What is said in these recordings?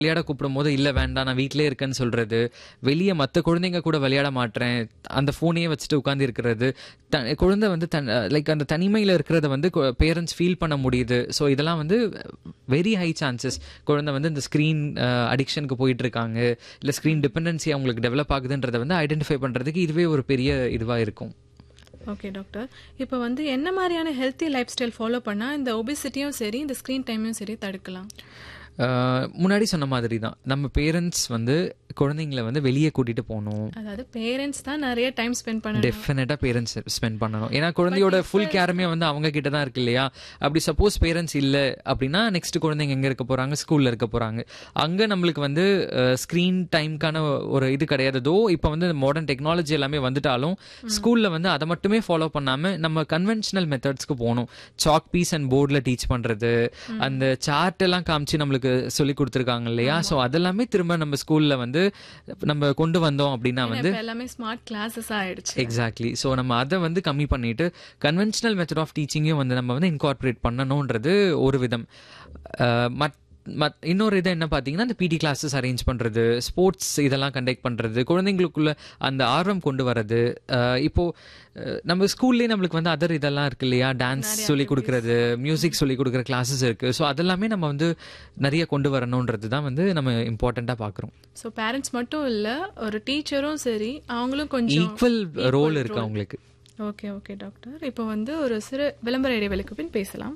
விளையாட கூப்பிடும் போது இல்லை வேண்டாம் நான் வீட்டிலே இருக்கேன்னு சொல்றது வெளியே மற்ற குழந்தைங்க கூட விளையாட மாட்டேன் அந்த ஃபோனையே வச்சுட்டு உட்காந்து இருக்கிறது த குழந்தை வந்து தன் லைக் அந்த தனிமையில் இருக்கிறத வந்து பேரண்ட்ஸ் ஃபீல் பண்ண முடியுது ஸோ இதெல்லாம் வந்து வெரி ஹை சான்சஸ் குழந்தை வந்து இந்த ஸ்க்ரீன் அடிக்ஷனுக்கு போயிட்டு இருக்காங்க இல்லை ஸ்க்ரீன் டிபெண்டன்சி அவங்களுக்கு டெவலப் ஆகுதுன்றதை வந்து ஐடென்டிஃபை பண்ணுறதுக்கு இதுவே ஒரு பெரிய இதுவாக இருக்கும் ஓகே டாக்டர் இப்போ வந்து என்ன மாதிரியான ஹெல்த்தி லைஃப் ஸ்டைல் ஃபாலோ பண்ணால் இந்த ஒபிசிட்டியும் சரி இந்த ஸ்க்ரீன் டைமையும் சரி தடுக்கலாம் அஹ், முன்னாடி சொன்ன மாதிரி தான் நம்ம பேரண்ட்ஸ் வந்து குழந்தைங்களை வந்து வெளியே கூட்டிட்டு போகணும் அதாவது பேரண்ட்ஸ் தான் நிறைய டைம் ஸ்பெண்ட் பண்ணணும் டெஃபினட்டா பேரண்ட்ஸ் ஸ்பெண்ட் பண்ணணும் ஏன்னா குழந்தையோட ஃபுல் கேருமே வந்து அவங்க கிட்ட தான் இருக்கு இல்லையா அப்படி சப்போஸ் பேரண்ட்ஸ் இல்ல அப்படின்னா நெக்ஸ்ட் குழந்தைங்க எங்க இருக்க போறாங்க ஸ்கூல்ல இருக்க போறாங்க அங்க நம்மளுக்கு வந்து ஸ்கிரீன் டைம்க்கான ஒரு இது கிடையாது தோ இப்போ வந்து மாடர்ன் டெக்னாலஜி எல்லாமே வந்துட்டாலும் ஸ்கூல்ல வந்து அதை மட்டுமே ஃபாலோ பண்ணாம நம்ம கன்வென்ஷனல் மெத்தட்ஸ்க்கு போகணும் சாக் பீஸ் அண்ட் போர்டில் டீச் பண்றது அந்த சார்ட் எல்லாம் காமிச்சு நம்மளுக்கு சொல்லி கொடுத்துருக்காங்க இல்லையா ஸோ அதெல்லாமே திரும்ப நம்ம ஸ்கூல்ல வந்து நம்ம கொண்டு வந்தோம் அப்படின்னா வந்து இப்போ எல்லாமே ஸ்மார்ட் கிளாஸஸ் ஆயிடுச்சு எக்ஸாக்ட்லி ஸோ நம்ம அதை வந்து கம்மி பண்ணிட்டு கன்வென்ஷனல் மெத்தட் ஆஃப் டீச்சிங்கையும் வந்து நம்ம வந்து இன்கார்பரேட் பண்ணணுன்றது ஒரு விதம் அஹ் மத் மத் இன்னொரு இது என்ன பார்த்தீங்கன்னா இந்த பிடி கிளாஸஸ் அரேஞ்ச் பண்ணுறது ஸ்போர்ட்ஸ் இதெல்லாம் கண்டக்ட் பண்ணுறது குழந்தைங்களுக்குள்ள அந்த ஆர்வம் கொண்டு வர்றது அஹ் இப்போ அஹ் நம்ம ஸ்கூல்லேயே நம்மளுக்கு வந்து அதர் இதெல்லாம் இருக்கு இல்லையா டான்ஸ் சொல்லி கொடுக்கறது மியூசிக் சொல்லி கொடுக்குற கிளாஸஸ் இருக்குது ஸோ அதெல்லாமே நம்ம வந்து நிறைய கொண்டு வரணுன்றது தான் வந்து நம்ம இம்பார்ட்டண்ட்டாக பார்க்குறோம் ஸோ பேரண்ட்ஸ் மட்டும் இல்லை ஒரு டீச்சரும் சரி அவங்களும் கொஞ்சம் ஈக்குவல் ரோல் இருக்கு அவங்களுக்கு ஓகே ஓகே டாக்டர் இப்போ வந்து ஒரு சிறு விளம்பர இடைவெளிக்கு பின் பேசலாம்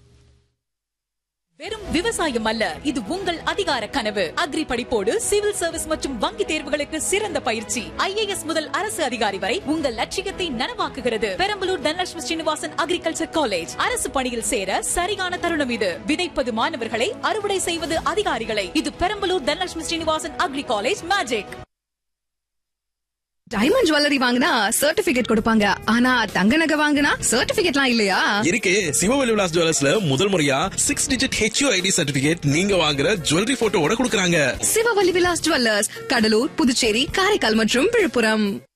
வெறும் விவசாயம் அல்ல இது உங்கள் அதிகார கனவு அக்ரி படிப்போடு சிவில் சர்வீஸ் மற்றும் வங்கி தேர்வுகளுக்கு சிறந்த பயிற்சி ஐஏஎஸ் முதல் அரசு அதிகாரி வரை உங்கள் லட்சியத்தை நனவாக்குகிறது பெரம்பலூர் தனலட்சுமி ஸ்ரீனிவாசன் அக்ரிகல்ச்சர் காலேஜ் அரசு பணியில் சேர சரியான தருணம் இது விதைப்பது மாணவர்களை அறுவடை செய்வது அதிகாரிகளை இது Perambalur Dhanalakshmi Srinivasan agri college magic diamond jewellery வாங்கினா சர்டிபிகேட் கொடுப்பாங்க ஆனா தங்க நகை வாங்கினா சர்டிபிகேட்லாம் இல்லையா இருக்கு சிவவெளி விலாஸ் ஜுவல்லர்ஸ்ல முதல் முறையா six digit HU ID certificate நீங்க வாங்குற ஜுவல்லரி போட்டோவோட கொடுக்கறாங்க சிவவல்லி விலாஸ் ஜுவல்லர்ஸ் கடலூர் புதுச்சேரி காரைக்கால் மற்றும் விழுப்புரம்